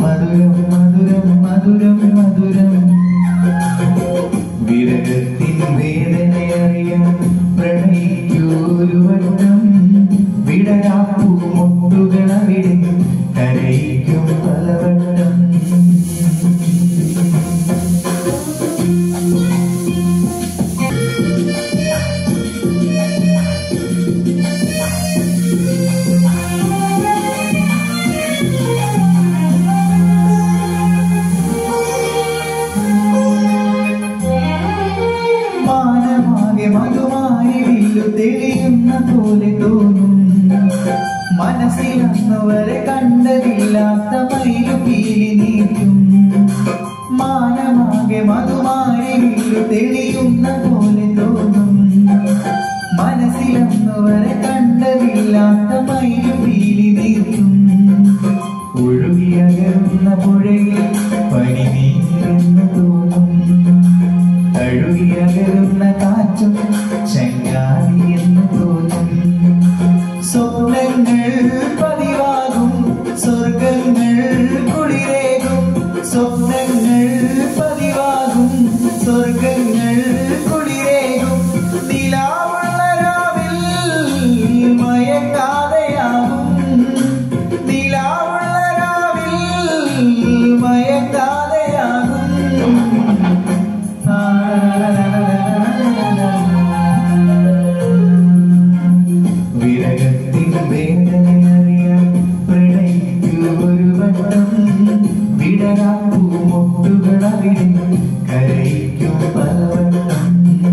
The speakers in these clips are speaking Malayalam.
മധുരം മധുരം മധുരം മധുരം വിരഹത്തിൻ വേദനയറിയാൻ പ്രണയിക്കൂരു വട്ടം വിടരാപ്പൂ മുട്ടുകളവിടെ കരയിക്കും പലവട്ടം മാനമാകെ മധുമായി വില്ലു തെളിയുന്ന പോലെ തോന്നും മനസ്സിലന്ന് വരെ കണ്ടതില്ലാത്ത മയിലു പീലി നീക്കും മാനമാകെ മധുമായി വില്ലു തെളിയുന്ന പോലെ തോന്നും മനസ്സിലന്ന് വരെ കണ്ടതില്ലാത്ത മയിലു പീലി നീക്കും ഒഴുകിയകരുന്ന പുഴയിൽ പനിനീരെന്ന് തോന്നും തഴുകിയകരുന്ന കാറ്റും ചെങ്ങാതി എന്ന് തോന്നും സ്വപ്നങ്ങൾ പതിവാകും സ്വർഗങ്ങൾ കുളിരേകും സ്വപ്നങ്ങൾ പതിവാകും സ്വർഗങ്ങൾ കുളിരേകും നിലാവുള്ള രാവിൽ മയക്കാതെയാകും നിലാവുള്ള രാവിൽ മയക്കാതെയാകും വിരകത്തിൻ വേദനയറിയാൻ പ്രണയിക്കൂ ഒരു വട്ടം വിടരാപ്പൂ മുട്ടുകളവിടെ കരയിക്കും പലവട്ടം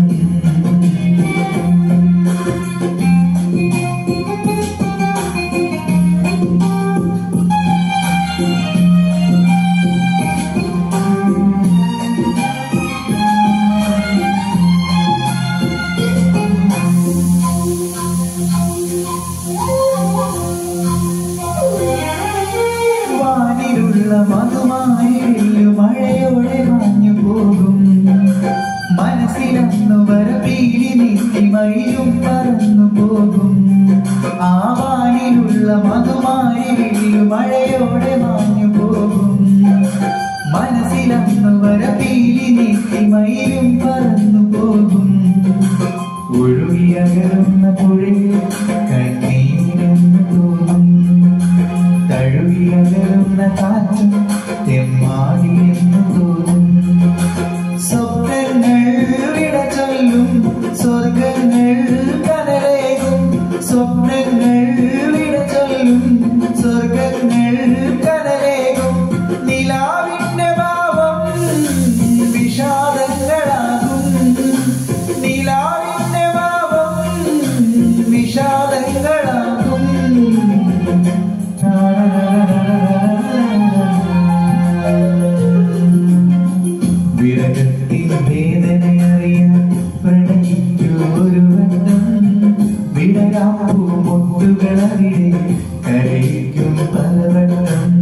വാനിലുള്ള മധുമായി വില്ലു മഴയോടെ മാഞ്ഞു പോകും മനസ്സിലന്നു വരപ്പീലി നീട്ടി മയിലും പറന്നു പോകും ആ വാനിലുള്ള മധുമായി വില്ലു മഴയോടെ മാഞ്ഞു പോകും മനസ്സിലന്നു വരപ്പീലി നീട്ടി മയിലും പറന്നു പോകും ഒഴുകിയകരുന്ന പുഴയിൽ കണ്ണീരെന്ന് തോന്നും തഴുകിയകരുന്ന കാറ്റും തെമ്മാടിയെന്ന് തോന്നും സ്വപ്നങ്ങൾ വിട ചൊല്ലും സ്വർഗങ്ങൾ കനലേകും സ്വപ്നങ്ങൾ വിട ചൊല്ലും സ്വർഗങ്ങൾ കനലേകും നിലാവിന്റെ ഭാവം വിഷാദങ്ങളാകും നിലാവിന്റെ ഭാവം വിഷാദങ്ങളാകും വിരകത്തിൻ വേദനയറിയാൻ പ്രണയിക്കൂ ഒരു വട്ടം വിടരാപ്പൂ മുട്ടുകളവിടെ കരയിക്കും പലവട്ടം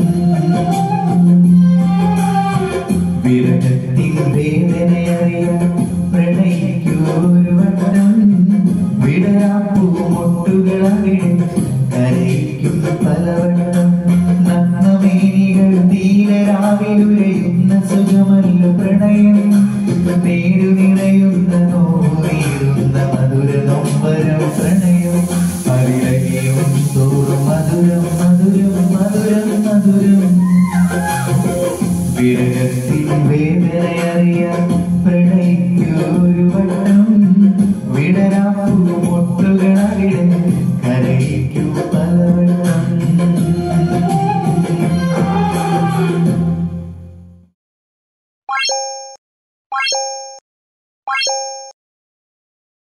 വിരകത്തിൻ വേദനയറിയാൻ പ്രണയിക്കൂ ഒരു വട്ടം വിടരാപ്പൂ മുട്ടുകളവിടെ കരയിക്കും പലവട്ടം നന്നമേനികൾ തീരരാവിലുരയുന്ന സുഖമല്ല പ്രണയം നേരു നിറയുന്ന നോറിയിടുന്ന മധുര നൊമ്പരം പ്രണയം അതിലകിയും തോറും മധുരം മധുരം മധുരം മധുരം വിരകത്തിൻ വേദനയറിയാൻ പ്രണയിക്കൂ ഒരു വട്ടം വിടരാപ്പൂ മുട്ടുകളവിടെ കരയിക്കൂ പലവട്ടം Thank you.